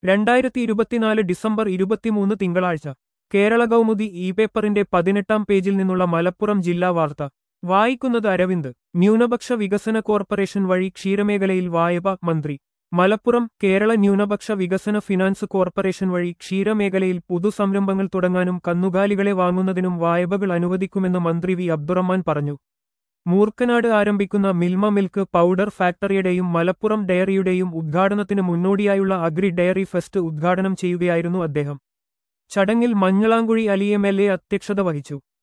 രണ്ടായിരത്തി ഇരുപത്തിനാല് ഡിസംബർ ഇരുപത്തിമൂന്ന് തിങ്കളാഴ്ച കേരള കൗമുദി ഇ പേപ്പറിന്റെ പതിനെട്ടാം പേജിൽ നിന്നുള്ള മലപ്പുറം ജില്ലാ വാർത്ത വായിക്കുന്നത് അരവിന്ദ് ന്യൂനപക്ഷ വികസന കോർപ്പറേഷൻ വഴി ക്ഷീരമേഖലയിൽ വായ്പ മന്ത്രി മലപ്പുറം കേരള ന്യൂനപക്ഷ വികസന ഫിനാൻസ് കോർപ്പറേഷൻ വഴി ക്ഷീരമേഖലയിൽ പുതുസംരംഭങ്ങൾ തുടങ്ങാനും കന്നുകാലികളെ വാങ്ങുന്നതിനും വായ്പകൾ അനുവദിക്കുമെന്ന് മന്ത്രി വി അബ്ദുറഹ്മാൻ പറഞ്ഞു മൂർക്കനാട് ആരംഭിക്കുന്ന മിൽമ മിൽക്ക് പൗഡർ ഫാക്ടറിയുടെയും മലപ്പുറം ഡയറിയുടെയും ഉദ്ഘാടനത്തിന് മുന്നോടിയായുള്ള അഗ്രി ഡയറി ഫെസ്റ്റ് ഉദ്ഘാടനം ചെയ്യുകയായിരുന്നു അദ്ദേഹം ചടങ്ങിൽ Manjalamkuzhi Ali M L A അധ്യക്ഷത വഹിച്ചു